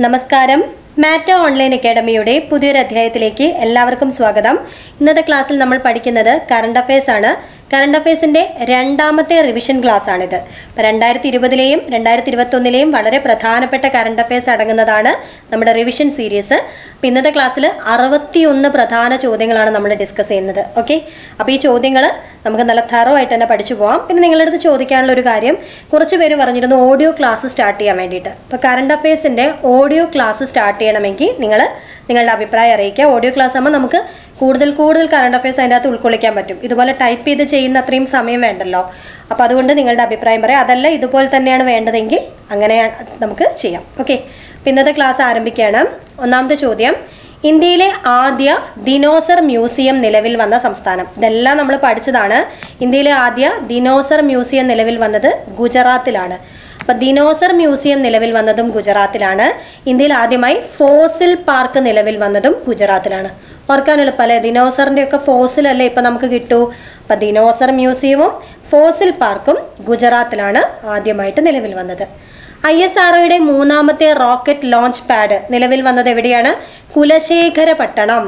നമസ്കാരം മാറ്റ ഓൺലൈൻ അക്കാഡമിയുടെ പുതിയൊരു അധ്യായത്തിലേക്ക് എല്ലാവർക്കും സ്വാഗതം ഇന്നത്തെ ക്ലാസ്സിൽ നമ്മൾ പഠിക്കുന്നത് കറണ്ട് അഫയേഴ്സ് ആണ് കറണ്ട് അഫയേഴ്സിന്റെ രണ്ടാമത്തെ റിവിഷൻ ക്ലാസ് ആണിത് ഇപ്പം രണ്ടായിരത്തി ഇരുപതിലെയും രണ്ടായിരത്തി ഇരുപത്തൊന്നിലെയും വളരെ പ്രധാനപ്പെട്ട കറണ്ട് അഫയേഴ്സ് അടങ്ങുന്നതാണ് നമ്മുടെ റിവിഷൻ സീരീസ് അപ്പം ഇന്നത്തെ ക്ലാസ്സിൽ അറുപത്തിയൊന്ന് പ്രധാന ചോദ്യങ്ങളാണ് നമ്മൾ ഡിസ്കസ് ചെയ്യുന്നത് ഓക്കെ അപ്പോൾ ഈ ചോദ്യങ്ങൾ നമുക്ക് നല്ല തറോ ആയിട്ട് തന്നെ പഠിച്ചു പോകാം പിന്നെ നിങ്ങളുടെ അടുത്ത് ചോദിക്കാനുള്ള ഒരു കാര്യം കുറച്ച് പേര് പറഞ്ഞിരുന്നു ഓഡിയോ ക്ലാസ് സ്റ്റാർട്ട് ചെയ്യാൻ വേണ്ടിയിട്ട് അപ്പോൾ കറണ്ട് അഫയേഴ്സിൻ്റെ ഓഡിയോ ക്ലാസ് സ്റ്റാർട്ട് ചെയ്യണമെങ്കിൽ നിങ്ങൾ നിങ്ങളുടെ അഭിപ്രായം അറിയിക്കുക ഓഡിയോ ക്ലാസ് ആകുമ്പോൾ നമുക്ക് കൂടുതൽ കൂടുതൽ കറണ്ട് അഫയേഴ്സ് അതിൻ്റെ അകത്ത് ഉൾക്കൊള്ളിക്കാൻ പറ്റും ഇതുപോലെ ടൈപ്പ് ചെയ്ത് ചെയ്യുന്ന അത്രയും സമയം വേണ്ടല്ലോ അപ്പോൾ അതുകൊണ്ട് നിങ്ങളുടെ അഭിപ്രായം പറയാം അതല്ല ഇതുപോലെ തന്നെയാണ് വേണ്ടതെങ്കിൽ അങ്ങനെ നമുക്ക് ചെയ്യാം ഓക്കെ ഇന്നത്തെ ക്ലാസ് ആരംഭിക്കുകയാണ് ഒന്നാമത്തെ ചോദ്യം ഇന്ത്യയിലെ ആദ്യ ദിനോസർ മ്യൂസിയം നിലവിൽ വന്ന സംസ്ഥാനം ഇതെല്ലാം നമ്മൾ പഠിച്ചതാണ് ഇന്ത്യയിലെ ആദ്യ ദിനോസർ മ്യൂസിയം നിലവിൽ വന്നത് ഗുജറാത്തിലാണ് അപ്പം ദിനോസർ മ്യൂസിയം നിലവിൽ വന്നതും ഗുജറാത്തിലാണ് ഇന്ത്യയിൽ ആദ്യമായി ഫോസിൽ പാർക്ക് നിലവിൽ വന്നതും ഗുജറാത്തിലാണ് ഓർക്കാൻ എളുപ്പമല്ലേ ദിനോസറിൻ്റെ ഒക്കെ ഫോസിൽ അല്ലേ ഇപ്പം നമുക്ക് കിട്ടൂ അപ്പം ദിനോസർ മ്യൂസിയവും ഫോസിൽ പാർക്കും ഗുജറാത്തിലാണ് ആദ്യമായിട്ട് നിലവിൽ വന്നത് ഐ എസ് ആർഒയുടെ മൂന്നാമത്തെ റോക്കറ്റ് ലോഞ്ച് പാഡ് നിലവിൽ വന്നത് എവിടെയാണ് കുലശേഖര പട്ടണം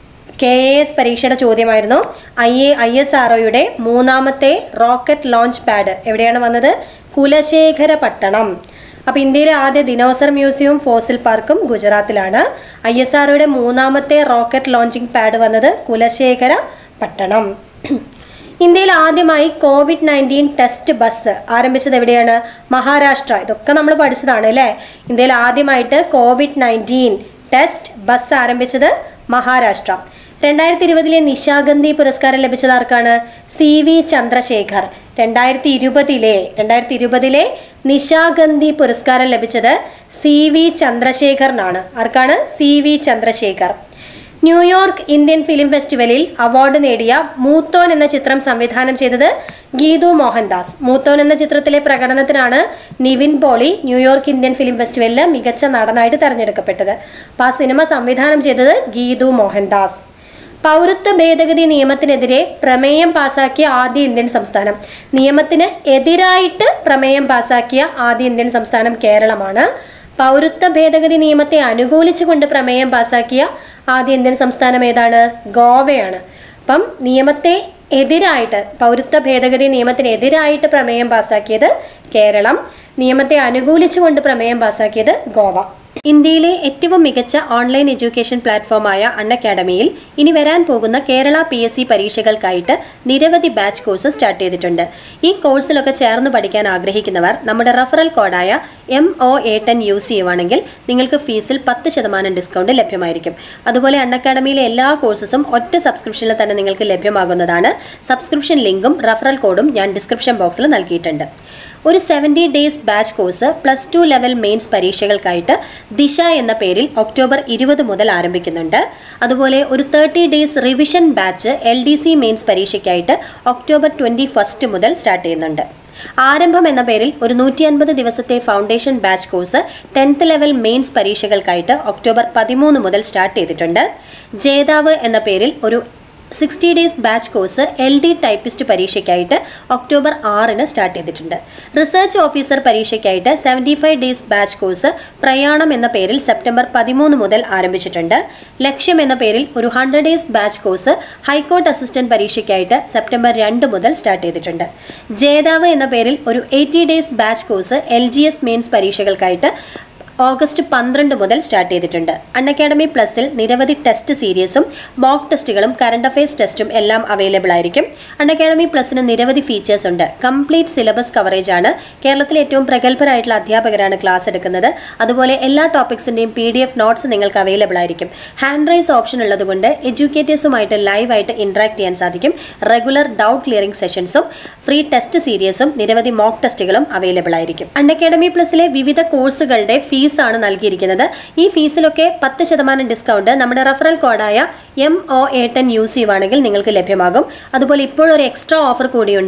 കെ എ എസ് പരീക്ഷയുടെ ചോദ്യമായിരുന്നു ഐ എ ഐ എസ് ആർഒയുടെ മൂന്നാമത്തെ റോക്കറ്റ് ലോഞ്ച് പാഡ് എവിടെയാണ് വന്നത് കുലശേഖര പട്ടണം അപ്പോൾ ഇന്ത്യയിലെ ആദ്യ ദിനോസർ മ്യൂസിയവും ഫോസിൽ പാർക്കും ഗുജറാത്തിലാണ് ഐ എസ് ആർഒയുടെ മൂന്നാമത്തെ റോക്കറ്റ് ലോഞ്ചിങ് പാഡ് വന്നത് കുലശേഖര പട്ടണം ഇന്ത്യയിൽ ആദ്യമായി കോവിഡ് നയൻറ്റീൻ ടെസ്റ്റ് ബസ് ആരംഭിച്ചത് എവിടെയാണ് മഹാരാഷ്ട്ര ഇതൊക്കെ നമ്മൾ പഠിച്ചതാണ് അല്ലേ ഇന്ത്യയിൽ ആദ്യമായിട്ട് കോവിഡ് നയൻറ്റീൻ ടെസ്റ്റ് ബസ് ആരംഭിച്ചത് മഹാരാഷ്ട്ര രണ്ടായിരത്തി ഇരുപതിലെ നിശാഗന്ധി പുരസ്കാരം ലഭിച്ചത് ആർക്കാണ് സി വി ചന്ദ്രശേഖർ രണ്ടായിരത്തി ഇരുപതിലെ രണ്ടായിരത്തി ഇരുപതിലെ നിശാഗന്ധി പുരസ്കാരം ലഭിച്ചത് സി വി ചന്ദ്രശേഖറിനാണ് ആർക്കാണ് C V Chandrasekhar New York Indian film ഫെസ്റ്റിവലിൽ അവാർഡ് നേടിയ മൂത്തോൻ എന്ന ചിത്രം സംവിധാനം ചെയ്തത് ഗീതു മോഹൻദാസ് മൂത്തോൻ എന്ന ചിത്രത്തിലെ പ്രകടനത്തിനാണ് Nivin Pauly New York Indian film ഫെസ്റ്റിവലിൽ മികച്ച നടനായിട്ട് തെരഞ്ഞെടുക്കപ്പെട്ടത് അപ്പോൾ ആ സിനിമ സംവിധാനം ചെയ്തത് ഗീതു മോഹൻദാസ് പൗരത്വ ഭേദഗതി നിയമത്തിനെതിരെ പ്രമേയം പാസാക്കിയ ആദ്യ ഇന്ത്യൻ സംസ്ഥാനം നിയമത്തിന് എതിരായിട്ട് പ്രമേയം പാസാക്കിയ ആദ്യ ഇന്ത്യൻ സംസ്ഥാനം കേരളമാണ് പൗരത്വ ഭേദഗതി നിയമത്തെ അനുകൂലിച്ചുകൊണ്ട് പ്രമേയം പാസാക്കിയ ആദ്യ ഇന്ത്യൻ സംസ്ഥാനം ഏതാണ് ഗോവയാണ് അപ്പം നിയമത്തെ എതിരായിട്ട് പൗരത്വ ഭേദഗതി നിയമത്തിന് എതിരായിട്ട് പ്രമേയം പാസാക്കിയത് കേരളം നിയമത്തെ അനുകൂലിച്ചുകൊണ്ട് പ്രമേയം പാസാക്കിയത് ഗോവ ഇന്ത്യയിലെ ഏറ്റവും മികച്ച ഓൺലൈൻ എഡ്യൂക്കേഷൻ പ്ലാറ്റ്ഫോമായ അൺ അക്കാഡമിയിൽ ഇനി വരാൻ പോകുന്ന കേരള പി എസ് സി പരീക്ഷകൾക്കായിട്ട് നിരവധി ബാച്ച് കോഴ്സ് സ്റ്റാർട്ട് ചെയ്തിട്ടുണ്ട് ഈ കോഴ്സിലൊക്കെ ചേർന്ന് പഠിക്കാൻ ആഗ്രഹിക്കുന്നവർ നമ്മുടെ റഫറൽ കോഡായ M O A ten use ചെയ്യുവാണെങ്കിൽ നിങ്ങൾക്ക് ഫീസിൽ പത്ത് ശതമാനം ഡിസ്കൗണ്ട് ലഭ്യമായിരിക്കും അതുപോലെ അൺ അക്കാഡമിയിലെ എല്ലാ കോഴ്സസും ഒറ്റ സബ്സ്ക്രിപ്ഷനിൽ തന്നെ നിങ്ങൾക്ക് ലഭ്യമാകുന്നതാണ് സബ്സ്ക്രിപ്ഷൻ ലിങ്കും റഫറൽ കോഡും ഞാൻ ഡിസ്ക്രിപ്ഷൻ ബോക്സിൽ നൽകിയിട്ടുണ്ട് ഒരു seventy days batch course plus two level mains പരീക്ഷകൾക്കായിട്ട് ദിശ എന്ന പേരിൽ ഒക്ടോബർ ഇരുപത് മുതൽ ആരംഭിക്കുന്നുണ്ട് അതുപോലെ ഒരു thirty days revision batch L D C mains പരീക്ഷയ്ക്കായിട്ട് ഒക്ടോബർ ട്വൻറ്റി ഫസ്റ്റ് മുതൽ സ്റ്റാർട്ട് ചെയ്യുന്നുണ്ട് ആരംഭം എന്ന പേരിൽ ഒരു നൂറ്റി അൻപത് ദിവസത്തെ foundation batch course tenth level mains പരീക്ഷകൾക്കായിട്ട് ഒക്ടോബർ പതിമൂന്ന് മുതൽ സ്റ്റാർട്ട് ചെയ്തിട്ടുണ്ട് ജേതാവ് എന്ന പേരിൽ ഒരു sixty days batch course L D typist പരീക്ഷയ്ക്കായിട്ട് ഒക്ടോബർ ആറിന് സ്റ്റാർട്ട് ചെയ്തിട്ടുണ്ട് റിസർച്ച് ഓഫീസർ പരീക്ഷയ്ക്കായിട്ട് seventy five days batch course Prayanam എന്ന പേരിൽ സെപ്റ്റംബർ പതിമൂന്ന് മുതൽ ആരംഭിച്ചിട്ടുണ്ട് ലക്ഷ്യം എന്ന പേരിൽ ഒരു hundred days batch course high court assistant പരീക്ഷയ്ക്കായിട്ട് സെപ്റ്റംബർ രണ്ട് മുതൽ സ്റ്റാർട്ട് ചെയ്തിട്ടുണ്ട് ജേതാവ് എന്ന പേരിൽ ഒരു eighty days batch course L G S mains പരീക്ഷകൾക്കായിട്ട് ഓഗസ്റ്റ് പന്ത്രണ്ട് മുതൽ സ്റ്റാർട്ട് ചെയ്തിട്ടുണ്ട് അൺ അക്കാഡമി പ്ലസിൽ നിരവധി ടെസ്റ്റ് സീരീസും മോക്ക് ടെസ്റ്റുകളും കറണ്ട് അഫയേഴ്സ് ടെസ്റ്റും എല്ലാം അവൈലബിൾ ആയിരിക്കും അൺ അക്കാഡമി പ്ലസിന് നിരവധി ഫീച്ചേഴ്സ് ഉണ്ട് കംപ്ലീറ്റ് സിലബസ് കവറേജ് ആണ് കേരളത്തിലെ ഏറ്റവും പ്രഗത്ഭരായിട്ടുള്ള അധ്യാപകരാണ് ക്ലാസ് എടുക്കുന്നത് അതുപോലെ എല്ലാ ടോപ്പിക്സിൻ്റെയും പി ഡി എഫ് നോട്ട്സ് നിങ്ങൾക്ക് അവൈലബിൾ ആയിരിക്കും ഹാൻഡ് റൈസ് ഓപ്ഷൻ ഉള്ളതുകൊണ്ട് എഡ്യൂക്കേറ്റേഴ്സുമായിട്ട് ലൈവായിട്ട് ഇൻട്രാക്ട് ചെയ്യാൻ സാധിക്കും റെഗുലർ ഡൗട്ട് ക്ലിയറിംഗ് സെഷൻസും ഫ്രീ ടെസ്റ്റ് സീരീസും നിരവധി മോക്ക് ടെസ്റ്റുകളും അവൈലബിൾ ആയിരിക്കും അൺ അക്കാഡമി പ്ലസിലെ വിവിധ കോഴ്സുകളുടെ ഫീസാണ് നൽകിയിരിക്കുന്നത് ഈ ഫീസിലൊക്കെ പത്ത് ശതമാനം ഡിസ്കൗണ്ട് നമ്മുടെ റഫറൽ കോഡായ M O A ten use ചെയ്യുവാണെങ്കിൽ നിങ്ങൾക്ക് ലഭ്യമാകും അതുപോലെ ഇപ്പോഴൊരു എക്സ്ട്രാ ഓഫർ കൂടിയുണ്ട്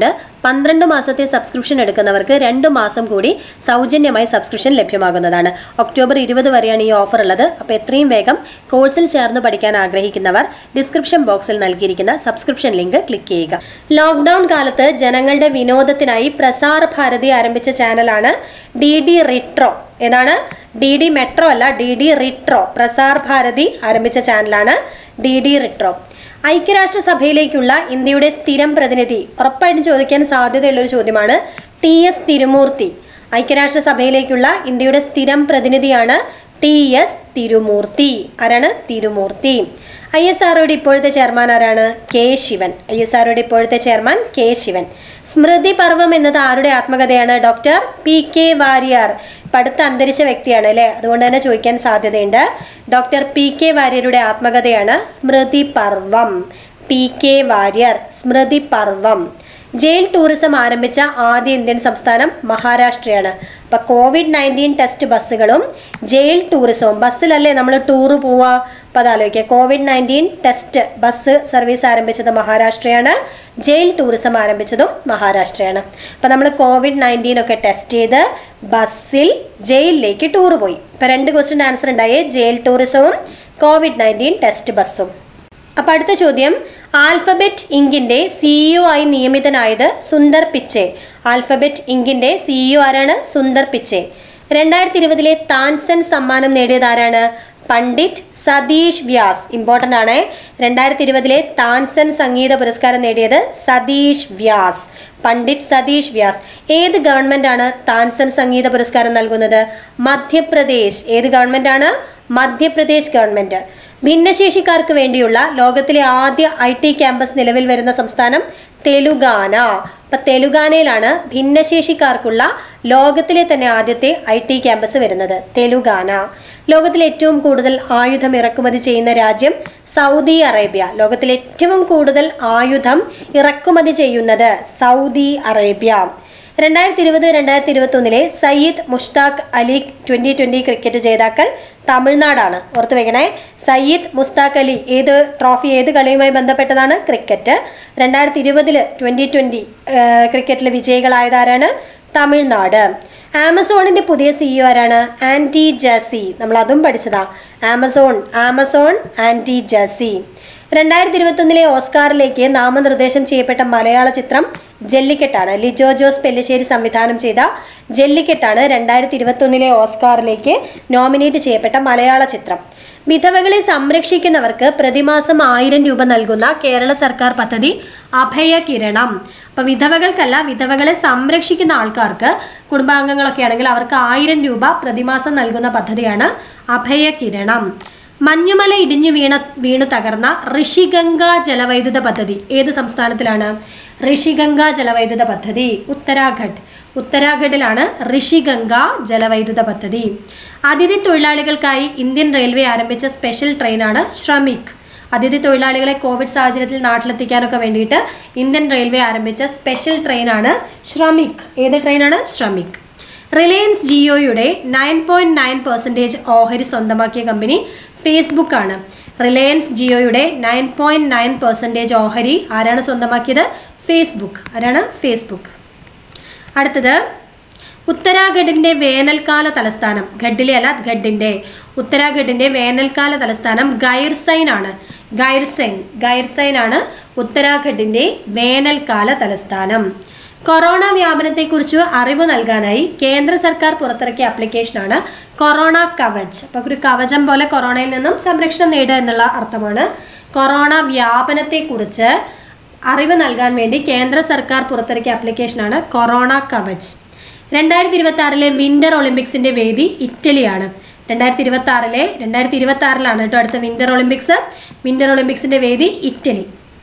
പന്ത്രണ്ട് മാസത്തെ സബ്സ്ക്രിപ്ഷൻ എടുക്കുന്നവർക്ക് രണ്ട് മാസം കൂടി സൗജന്യമായി സബ്സ്ക്രിപ്ഷൻ ലഭ്യമാകുന്നതാണ് ഒക്ടോബർ ഇരുപത് വരെയാണ് ഈ ഓഫർ ഉള്ളത് അപ്പോൾ എത്രയും വേഗം കോഴ്സിൽ ചേർന്ന് പഠിക്കാൻ ആഗ്രഹിക്കുന്നവർ ഡിസ്ക്രിപ്ഷൻ ബോക്സിൽ നൽകിയിരിക്കുന്ന സബ്സ്ക്രിപ്ഷൻ ലിങ്ക് ക്ലിക്ക് ചെയ്യുക ലോക്ക്ഡൌൺ കാലത്ത് ജനങ്ങളുടെ വിനോദത്തിനായി പ്രസാർ ഭാരതി ആരംഭിച്ച ചാനലാണ് ഡി ഡി റിട്രോ ഏതാണ് ഡി ഡി മെട്രോ അല്ല D D retro Prasar Bharati ആരംഭിച്ച ചാനലാണ് ഡി ഡി റിട്രോ ഐക്യരാഷ്ട്രസഭയിലേക്കുള്ള ഇന്ത്യയുടെ സ്ഥിരം പ്രതിനിധി ഉറപ്പായിട്ടും ചോദിക്കാൻ സാധ്യതയുള്ളൊരു ചോദ്യമാണ് ടി എസ് തിരുമൂർത്തി ഐക്യരാഷ്ട്രസഭയിലേക്കുള്ള ഇന്ത്യയുടെ സ്ഥിരം പ്രതിനിധിയാണ് ടി എസ് തിരുമൂർത്തി ആരാണ് തിരുമൂർത്തി ഐ എസ് ആർഒയുടെ ഇപ്പോഴത്തെ ചെയർമാൻ ആരാണ് കെ ശിവൻ ഐ എസ് ആർഒയുടെ ഇപ്പോഴത്തെ ചെയർമാൻ കെ ശിവൻ സ്മൃതി പർവം എന്നത് ആരുടെ ആത്മകഥയാണ് ഡോക്ടർ പി കെ വാരിയർ ഇപ്പം അടുത്ത് അന്തരിച്ച വ്യക്തിയാണ് അല്ലേ അതുകൊണ്ട് തന്നെ ചോദിക്കാൻ സാധ്യതയുണ്ട് ഡോക്ടർ പി കെ വാര്യരുടെ ആത്മകഥയാണ് Smriti Parvam P K Warrier Smriti Parvam jail tourism ആരംഭിച്ച ആദ്യ ഇന്ത്യൻ സംസ്ഥാനം മഹാരാഷ്ട്രയാണ് അപ്പം കോവിഡ് നയൻറ്റീൻ ടെസ്റ്റ് ബസ്സുകളും ജയിൽ ടൂറിസവും ബസ്സിലല്ലേ നമ്മൾ ടൂറ് പോവുക അപ്പം അതാലോചിക്കുക covid nineteen test bus service ആരംഭിച്ചത് മഹാരാഷ്ട്രയാണ് ജയിൽ ടൂറിസം ആരംഭിച്ചതും മഹാരാഷ്ട്രയാണ് അപ്പം നമ്മൾ കോവിഡ് നയൻറ്റീൻ ഒക്കെ ടെസ്റ്റ് ചെയ്ത് ബസ്സിൽ ജയിലിലേക്ക് ടൂറ് പോയി ഇപ്പം രണ്ട് ക്വസ്റ്റ്യൻ ആൻസർ ഉണ്ടായേ ജയിൽ ടൂറിസവും കോവിഡ് നയൻറ്റീൻ ടെസ്റ്റ് ബസ്സും അപ്പം അടുത്ത ചോദ്യം ആൽഫബറ്റ് ഇങ്കിന്റെ സിഇഒ ആയി നിയമിതനായത് സുന്ദർ പിച്ചെ ആൽഫബറ്റ് ഇങ്കിന്റെ സിഇഒ ആരാണ് സുന്ദർ പിച്ചെ രണ്ടായിരത്തി ഇരുപതിലെ താൻസൻ സമ്മാനം നേടിയത് ആരാണ് പണ്ഡിറ്റ് സതീഷ് വ്യാസ് ഇമ്പോർട്ടൻ്റ് ആണ് രണ്ടായിരത്തി ഇരുപതിലെ താൻസൻ സംഗീത പുരസ്കാരം നേടിയത് സതീഷ് വ്യാസ് പണ്ഡിറ്റ് സതീഷ് വ്യാസ് ഏത് ഗവൺമെന്റ് ആണ് താൻസൻ സംഗീത പുരസ്കാരം നൽകുന്നത് മധ്യപ്രദേശ് ഏത് ഗവൺമെന്റ് ആണ് മധ്യപ്രദേശ് ഗവൺമെന്റ് ഭിന്നശേഷിക്കാർക്ക് വേണ്ടിയുള്ള ലോകത്തിലെ ആദ്യ ഐ ടി ക്യാമ്പസ് നിലവിൽ വരുന്ന സംസ്ഥാനം തെലുഗാന അപ്പൊ തെലുഗാനയിലാണ് ഭിന്നശേഷിക്കാർക്കുള്ള ലോകത്തിലെ തന്നെ ആദ്യത്തെ ഐ ടി ക്യാമ്പസ് വരുന്നത് തെലുഗാന ലോകത്തിലെ ഏറ്റവും കൂടുതൽ ആയുധം ഇറക്കുമതി ചെയ്യുന്ന രാജ്യം സൗദി അറേബ്യ ലോകത്തിലെ ഏറ്റവും കൂടുതൽ ആയുധം ഇറക്കുമതി ചെയ്യുന്നത് സൗദി അറേബ്യ രണ്ടായിരത്തി ഇരുപത് രണ്ടായിരത്തി ഇരുപത്തി ഒന്നിലെ Syed Mushtaq Ali twenty twenty cricket ജേതാക്കൾ തമിഴ്നാടാണ് ഓർത്തു വെക്കണേ സയ്യിദ് മുസ്താഖ് അലി ഏത് ട്രോഫി ഏത് കളിയുമായി ബന്ധപ്പെട്ടതാണ് ക്രിക്കറ്റ് രണ്ടായിരത്തി ഇരുപതില് ട്വന്റി ട്വന്റി ക്രിക്കറ്റിലെ വിജയികളായത് ആരാണ് തമിഴ്നാട് ആമസോണിന്റെ പുതിയ സിഇഒ ആരാണ് ആൻറ്റി ജാസി നമ്മൾ അതും പഠിച്ചതാ ആമസോൺ ആമസോൺ ആൻറ്റി ജാസി രണ്ടായിരത്തി ഇരുപത്തൊന്നിലെ ഓസ്കാറിലേക്ക് നാമനിർദ്ദേശം ചെയ്യപ്പെട്ട മലയാള ചിത്രം ജല്ലിക്കെട്ടാണ് ലിജോ ജോസ് പെല്ലിശ്ശേരി സംവിധാനം ചെയ്ത ജല്ലിക്കെട്ടാണ് രണ്ടായിരത്തി ഇരുപത്തൊന്നിലെ ഓസ്കാറിലേക്ക് നോമിനേറ്റ് ചെയ്യപ്പെട്ട മലയാള ചിത്രം വിധവകളെ സംരക്ഷിക്കുന്നവർക്ക് പ്രതിമാസം ആയിരം രൂപ നൽകുന്ന കേരള സർക്കാർ പദ്ധതി അഭയകിരണം അപ്പൊ വിധവകൾക്കല്ല വിധവകളെ സംരക്ഷിക്കുന്ന ആൾക്കാർക്ക് കുടുംബാംഗങ്ങളൊക്കെ ആണെങ്കിൽ അവർക്ക് ആയിരം രൂപ പ്രതിമാസം നൽകുന്ന പദ്ധതിയാണ് അഭയകിരണം മഞ്ഞുമല ഇടിഞ്ഞു വീണ വീണു തകർന്ന ഋഷിഗംഗ ജലവൈദ്യുത പദ്ധതി ഏത് സംസ്ഥാനത്തിലാണ് ഋഷിഗംഗ ജലവൈദ്യുത പദ്ധതി ഉത്തരാഖണ്ഡ് ഉത്തരാഖണ്ഡിലാണ് ഋഷിഗംഗ ജലവൈദ്യുത പദ്ധതി അതിഥി തൊഴിലാളികൾക്കായി ഇന്ത്യൻ റെയിൽവേ ആരംഭിച്ച സ്പെഷ്യൽ ട്രെയിനാണ് ശ്രമിക് അതിഥി തൊഴിലാളികളെ കോവിഡ് സാഹചര്യത്തിൽ നാട്ടിലെത്തിക്കാനൊക്കെ വേണ്ടിയിട്ട് ഇന്ത്യൻ റെയിൽവേ ആരംഭിച്ച സ്പെഷ്യൽ ട്രെയിനാണ് ശ്രമിക് ഏത് ട്രെയിനാണ് ശ്രമിക് റിലയൻസ് ജിയോയുടെ നയൻ പോയിന്റ് നയൻ പെർസെൻറ്റേജ് ഓഹരി സ്വന്തമാക്കിയ കമ്പനി ഫേസ്ബുക്ക് ആണ് റിലയൻസ് ജിയോയുടെ നയൻ പോയിന്റ് നയൻ പെർസെൻറ്റേജ് ഓഹരി ആരാണ് സ്വന്തമാക്കിയത് ഫേസ്ബുക്ക് ആരാണ് ഫേസ്ബുക്ക് അടുത്തത് ഉത്തരാഖണ്ഡിന്റെ വേനൽക്കാല തലസ്ഥാനം ഖഡിലെ അല്ല ഖഡിന്റെ ഉത്തരാഖണ്ഡിന്റെ വേനൽക്കാല തലസ്ഥാനം ഗൈർസൈൻ ആണ് ഗൈർസൈൻ ഗൈർസൈൻ ആണ് ഉത്തരാഖണ്ഡിന്റെ വേനൽക്കാല തലസ്ഥാനം കൊറോണ വ്യാപനത്തെക്കുറിച്ച് അറിവ് നൽകാനായി കേന്ദ്ര സർക്കാർ പുറത്തിറക്കിയ ആപ്ലിക്കേഷനാണ് കൊറോണ കവച് അപ്പോൾ ഒരു കവചം പോലെ കൊറോണയിൽ നിന്നും സംരക്ഷണം നേടുക എന്നുള്ള അർത്ഥമാണ് കൊറോണ വ്യാപനത്തെക്കുറിച്ച് അറിവ് നൽകാൻ വേണ്ടി കേന്ദ്ര സർക്കാർ പുറത്തിറക്കിയ ആപ്ലിക്കേഷനാണ് കൊറോണ കവച് രണ്ടായിരത്തി ഇരുപത്തി ആറിലെ വിന്റർ ഒളിമ്പിക്സിന്റെ വേദി ഇറ്റലിയാണ് രണ്ടായിരത്തി ഇരുപത്തി ആറിലെ രണ്ടായിരത്തി ഇരുപത്തി ആറിലാണ് കേട്ടോ അടുത്ത വിന്റർ ഒളിമ്പിക്സ് വിന്റർ ഒളിമ്പിക്സിന്റെ വേദി ഇറ്റലി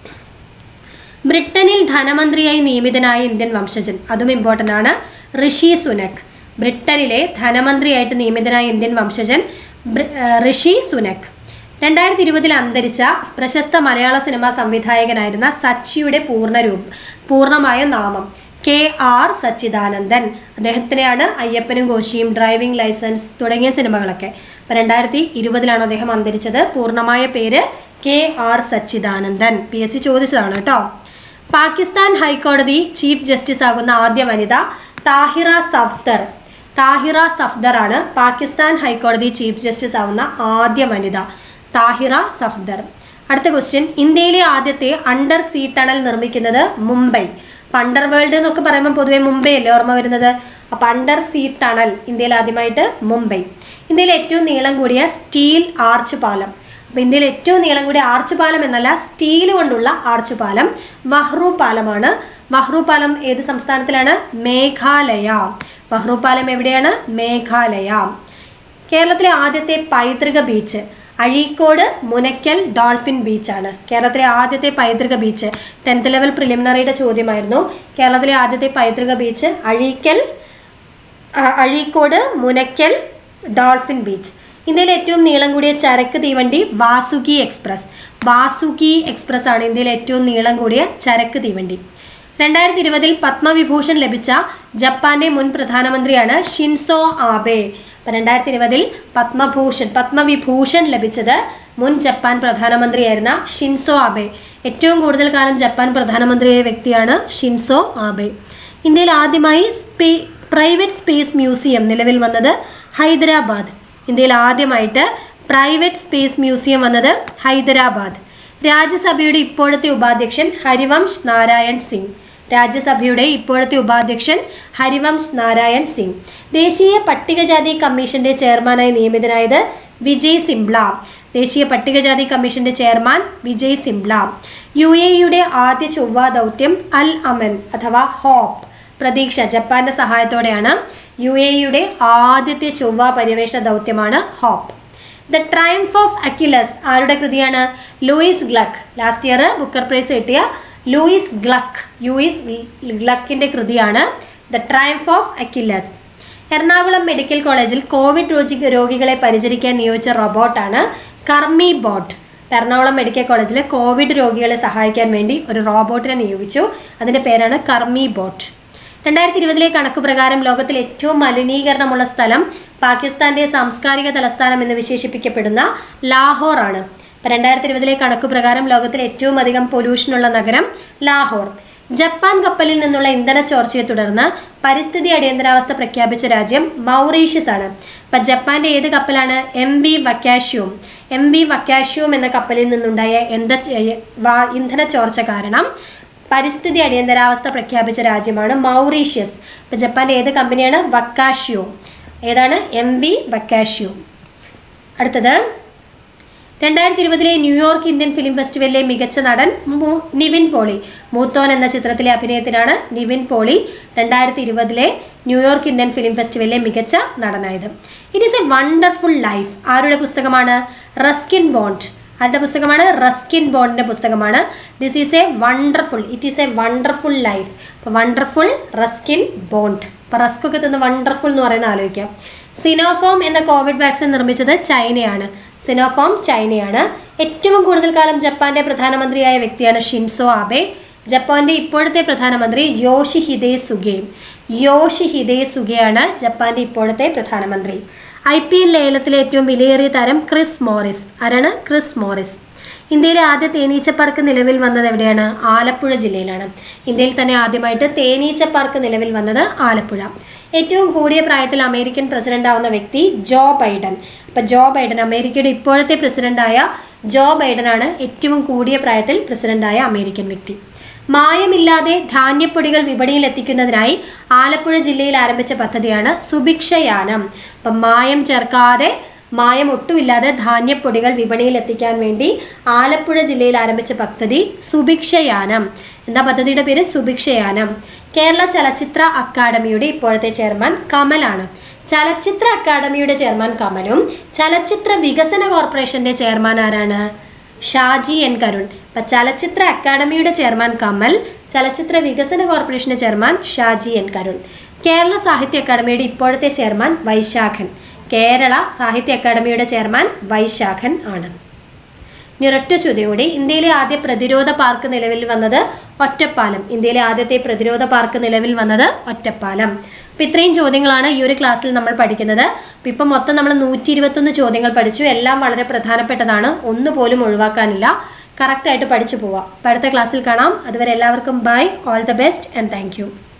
ബ്രിട്ടനിൽ ധനമന്ത്രിയായി നിയമിതനായ ഇന്ത്യൻ വംശജൻ അതും ഇമ്പോർട്ടൻ്റ് ആണ് ഋഷി സുനക് ബ്രിട്ടനിലെ ധനമന്ത്രിയായിട്ട് നിയമിതനായ ഇന്ത്യൻ വംശജൻ ബ്രി- ആ, ഋഷി സുനക് രണ്ടായിരത്തി ഇരുപതിൽ അന്തരിച്ച പ്രശസ്ത മലയാള സിനിമാ സംവിധായകനായിരുന്ന സച്ചിയുടെ പൂർണ്ണരൂപ പൂർണ്ണമായ നാമം കെ ആർ സച്ചിദാനന്ദൻ അദ്ദേഹത്തിനെയാണ് അയ്യപ്പനും കോശിയും ഡ്രൈവിംഗ് ലൈസൻസ് തുടങ്ങിയ സിനിമകളൊക്കെ അപ്പോൾ രണ്ടായിരത്തി ഇരുപതിലാണ് അദ്ദേഹം അന്തരിച്ചത് പൂർണ്ണമായ പേര് K R Sachidanandan P S C ചോദിച്ചതാണ് കേട്ടോ പാകിസ്ഥാൻ ഹൈക്കോടതി ചീഫ് ജസ്റ്റിസ് ആകുന്ന ആദ്യ വനിത താഹിറ സഫ്ദർ താഹിറ സഫ്ദർ ആണ് പാകിസ്ഥാൻ ഹൈക്കോടതി ചീഫ് ജസ്റ്റിസ് ആവുന്ന ആദ്യ വനിത താഹിറ സഫ്ദർ അടുത്ത ക്വസ്റ്റ്യൻ ഇന്ത്യയിലെ ആദ്യത്തെ അണ്ടർ സീ ടണൽ നിർമ്മിക്കുന്നത് മുംബൈ അണ്ടർ വേൾഡ് എന്നൊക്കെ പറയുമ്പോൾ പൊതുവെ മുംബൈ അല്ലേ ഓർമ്മ വരുന്നത് അപ്പം അണ്ടർ സീ ടണൽ ഇന്ത്യയിൽ ആദ്യമായിട്ട് മുംബൈ ഇന്ത്യയിലെ ഏറ്റവും നീളം കൂടിയ സ്റ്റീൽ ആർച്ച് പാലം അപ്പോൾ ഇന്ത്യയിൽ ഏറ്റവും നീളം കൂടിയ ആർച്ച് പാലം എന്നല്ല സ്റ്റീൽ കൊണ്ടുള്ള ആർച്ച് പാലം വഹ്റു പാലമാണ് വഹ്റു പാലം ഏത് സംസ്ഥാനത്തിലാണ് മേഘാലയ വഹ്റു പാലം എവിടെയാണ് മേഘാലയ കേരളത്തിലെ ആദ്യത്തെ പൈതൃക ബീച്ച് അഴീക്കോട് മുനയ്ക്കൽ ഡോൾഫിൻ ബീച്ചാണ് കേരളത്തിലെ ആദ്യത്തെ പൈതൃക ബീച്ച് ടെൻത്ത് ലെവൽ പ്രിലിമിനറിയുടെ ചോദ്യമായിരുന്നു കേരളത്തിലെ ആദ്യത്തെ പൈതൃക ബീച്ച് അഴീക്കൽ അ- അഴീക്കോട് മുനയ്ക്കൽ ഡോൾഫിൻ ബീച്ച് ഇന്ത്യയിലെ ഏറ്റവും നീളം കൂടിയ ചരക്ക് തീവണ്ടി വാസുകി എക്സ്പ്രസ് വാസുകി എക്സ്പ്രസ് ആണ് ഇന്ത്യയിലെ ഏറ്റവും നീളം കൂടിയ ചരക്ക് തീവണ്ടി രണ്ടായിരത്തി ഇരുപതിൽ പത്മവിഭൂഷൺ ലഭിച്ച ജപ്പാന്റെ മുൻ പ്രധാനമന്ത്രിയാണ് ഷിൻസോ ആബെ അപ്പം രണ്ടായിരത്തി ഇരുപതിൽ പത്മഭൂഷൺ പത്മവിഭൂഷൺ ലഭിച്ചത് മുൻ ജപ്പാൻ പ്രധാനമന്ത്രിയായിരുന്ന ഷിൻസോ ആബെ ഏറ്റവും കൂടുതൽ കാലം ജപ്പാൻ പ്രധാനമന്ത്രിയായ വ്യക്തിയാണ് ഷിൻസോ ആബെ ഇന്ത്യയിൽ ആദ്യമായി സ്പേ പ്രൈവറ്റ് സ്പേസ് മ്യൂസിയം നിലവിൽ വന്നത് ഹൈദരാബാദ് ഇന്ത്യയിൽ ആദ്യമായിട്ട് പ്രൈവറ്റ് സ്പേസ് മ്യൂസിയം വന്നത് ഹൈദരാബാദ് രാജ്യസഭയുടെ ഇപ്പോഴത്തെ ഉപാധ്യക്ഷൻ ഹരിവംശ് നാരായൺ സിംഗ് രാജ്യസഭയുടെ ഇപ്പോഴത്തെ ഉപാധ്യക്ഷൻ ഹരിവംശ് നാരായൺ സിംഗ് ദേശീയ പട്ടികജാതി കമ്മീഷന്റെ ചെയർമാനായി നിയമിതനായത് വിജയ് സിംബ്ല ദേശീയ പട്ടികജാതി കമ്മീഷന്റെ ചെയർമാൻ വിജയ് സിംബ്ല യു എ യുടെ ആദ്യ ചൊവ്വ ദൗത്യം അൽ അമൻ അഥവാ ഹോപ്പ് പ്രതീക്ഷ ജപ്പാന്റെ സഹായത്തോടെയാണ് യു എ യുടെ ആദ്യത്തെ ചൊവ്വ പര്യവേഷണ ദൗത്യമാണ് Hope the Triumph of Achilles ആരുടെ കൃതിയാണ് Louise Gluck last year Booker prize കിട്ടിയ ലൂയിസ് ഗ്ലക്ക് ലൂയിസ് ഗ്ലക്കിന്റെ കൃതിയാണ് the Triumph of Achilles Ernakulam medical കോളേജിൽ കോവിഡ് രോഗി രോഗികളെ പരിചരിക്കാൻ നിയോഗിച്ച റോബോട്ടാണ് കർമ്മി ബോട്ട് എറണാകുളം മെഡിക്കൽ കോളേജിൽ കോവിഡ് രോഗികളെ സഹായിക്കാൻ വേണ്ടി ഒരു റോബോട്ടിനെ നിയോഗിച്ചു അതിൻ്റെ പേരാണ് കർമ്മി ബോട്ട് രണ്ടായിരത്തി ഇരുപതിലെ കണക്ക് പ്രകാരം ലോകത്തിൽ ഏറ്റവും മലിനീകരണമുള്ള സ്ഥലം പാകിസ്ഥാന്റെ സാംസ്കാരിക തലസ്ഥാനം എന്ന് വിശേഷിപ്പിക്കപ്പെടുന്ന ലാഹോർ ആണ് ഇപ്പം രണ്ടായിരത്തി ഇരുപതിലെ കണക്ക് പ്രകാരം ലോകത്തിൽ ഏറ്റവും അധികം പൊല്യൂഷനുള്ള നഗരം ലാഹോർ ജപ്പാൻ കപ്പലിൽ നിന്നുള്ള ഇന്ധന ചോർച്ചയെ തുടർന്ന് പരിസ്ഥിതി അടിയന്തരാവസ്ഥ പ്രഖ്യാപിച്ച രാജ്യം മൗറീഷ്യസ് ആണ് അപ്പം ജപ്പാന്റെ ഏത് കപ്പലാണ് M V Wakashio M V Wakashio എന്ന കപ്പലിൽ നിന്നുണ്ടായ എന്ത വാ- ഇന്ധന ചോർച്ച കാരണം പരിസ്ഥിതി അടിയന്തരാവസ്ഥ പ്രഖ്യാപിച്ച രാജ്യമാണ് മൗറീഷ്യസ് ഇപ്പം ജപ്പാന്റെ ഏത് കമ്പനിയാണ് വക്കാഷ്യോ ഏതാണ് എം വി വക്കാഷ്യോ അടുത്തത് രണ്ടായിരത്തി ഇരുപതിലെ ന്യൂയോർക്ക് ഇന്ത്യൻ ഫിലിം ഫെസ്റ്റിവലിലെ മികച്ച നടൻ മു- നിവിൻ പോളി മൂത്തോൻ എന്ന ചിത്രത്തിലെ അഭിനയത്തിനാണ് നിവിൻ പോളി രണ്ടായിരത്തി ഇരുപതിലെ ന്യൂയോർക്ക് ഇന്ത്യൻ ഫിലിം ഫെസ്റ്റിവലിലെ മികച്ച നടനായത് it is a wonderful life ആരുടെ പുസ്തകമാണ് റസ്കിൻ ബോണ്ട് ആരുടെ പുസ്തകമാണ് റസ്കിൻ ബോണ്ടിന്റെ പുസ്തകമാണ് this is a wonderful it is a wonderful life അപ്പോൾ വണ്ടർഫുൾ റസ്കിൻ ബോണ്ട് അപ്പോൾ റസ്ക് ഒക്കെ തിന്ന് വണ്ടർഫുൾ എന്ന് പറയുന്ന ആലോചിക്കാം സിനോഫോം എന്ന കോവിഡ് വാക്സിൻ നിർമ്മിച്ചത് ചൈനയാണ് സിനോഫോം ചൈനയാണ് ഏറ്റവും കൂടുതൽ കാലം ജപ്പാന്റെ പ്രധാനമന്ത്രിയായ വ്യക്തിയാണ് ഷിൻസോ ആബെ ജപ്പാന്റെ ഇപ്പോഴത്തെ പ്രധാനമന്ത്രി യോഷി ഹിദേ സുഗെ യോഷി ഹിദേ സുഗെയാണ് ജപ്പാന്റെ ഇപ്പോഴത്തെ പ്രധാനമന്ത്രി ഐ പി എൽ ലേലത്തിലെ ഏറ്റവും വിലയേറിയ താരം ക്രിസ് മോറിസ് ആരാണ് ക്രിസ് മോറിസ് ഇന്ത്യയിലെ ആദ്യ തേനീച്ച പാർക്ക് നിലവിൽ വന്നത് എവിടെയാണ് ആലപ്പുഴ ജില്ലയിലാണ് ഇന്ത്യയിൽ തന്നെ ആദ്യമായിട്ട് തേനീച്ച പാർക്ക് നിലവിൽ വന്നത് ആലപ്പുഴ ഏറ്റവും കൂടിയ പ്രായത്തിൽ അമേരിക്കൻ പ്രസിഡന്റ് ആവുന്ന വ്യക്തി ജോ ബൈഡൻ അപ്പം ജോ ബൈഡൻ അമേരിക്കയുടെ ഇപ്പോഴത്തെ പ്രസിഡന്റായ ജോ ബൈഡനാണ് ഏറ്റവും കൂടിയ പ്രായത്തിൽ പ്രസിഡന്റായ അമേരിക്കൻ വ്യക്തി മായമില്ലാതെ ധാന്യപ്പൊടികൾ വിപണിയിൽ എത്തിക്കുന്നതിനായി ആലപ്പുഴ ജില്ലയിൽ ആരംഭിച്ച പദ്ധതിയാണ് സുഭിക്ഷയാനം അപ്പം മായം ചേർക്കാതെ മായം ഒട്ടുമില്ലാതെ ധാന്യപ്പൊടികൾ വിപണിയിൽ എത്തിക്കാൻ വേണ്ടി ആലപ്പുഴ ജില്ലയിൽ ആരംഭിച്ച പദ്ധതി സുഭിക്ഷയാനം എന്താ പദ്ധതിയുടെ പേര് സുഭിക്ഷയാനം കേരള ചലച്ചിത്ര അക്കാദമിയുടെ ഇപ്പോഴത്തെ ചെയർമാൻ കമലാണ് ചലച്ചിത്ര അക്കാദമിയുടെ ചെയർമാൻ കമലും ചലച്ചിത്ര വികസന കോർപ്പറേഷന്റെ ചെയർമാൻ ആരാണ് ഷാജി എൻ കരുൺ അപ്പം ചലച്ചിത്ര അക്കാദമിയുടെ ചെയർമാൻ കമൽ ചലച്ചിത്ര വികസന കോർപ്പറേഷന്റെ ചെയർമാൻ ഷാജി എൻ കരുൺ കേരള സാഹിത്യ അക്കാദമിയുടെ ഇപ്പോഴത്തെ ചെയർമാൻ വൈശാഖൻ കേരള സാഹിത്യ അക്കാദമിയുടെ ചെയർമാൻ വൈശാഖൻ ആണ് ഇനി ഒരൊറ്റ ചോദ്യം കൂടി ഇന്ത്യയിലെ ആദ്യ പ്രതിരോധ പാർക്ക് നിലവിൽ വന്നത് ഒറ്റപ്പാലം ഇന്ത്യയിലെ ആദ്യത്തെ പ്രതിരോധ പാർക്ക് നിലവിൽ വന്നത് ഒറ്റപ്പാലം അപ്പം ഇത്രയും ചോദ്യങ്ങളാണ് ഈ ഒരു ക്ലാസ്സിൽ നമ്മൾ പഠിക്കുന്നത് അപ്പം ഇപ്പം മൊത്തം നമ്മൾ നൂറ്റി ഇരുപത്തൊന്ന് ചോദ്യങ്ങൾ പഠിച്ചു എല്ലാം വളരെ പ്രധാനപ്പെട്ടതാണ് ഒന്ന് പോലും ഒഴിവാക്കാനില്ല കറക്റ്റായിട്ട് പഠിച്ചു പോവാം അപ്പോൾ അടുത്ത ക്ലാസ്സിൽ കാണാം അതുവരെ എല്ലാവർക്കും bye all the best and thank U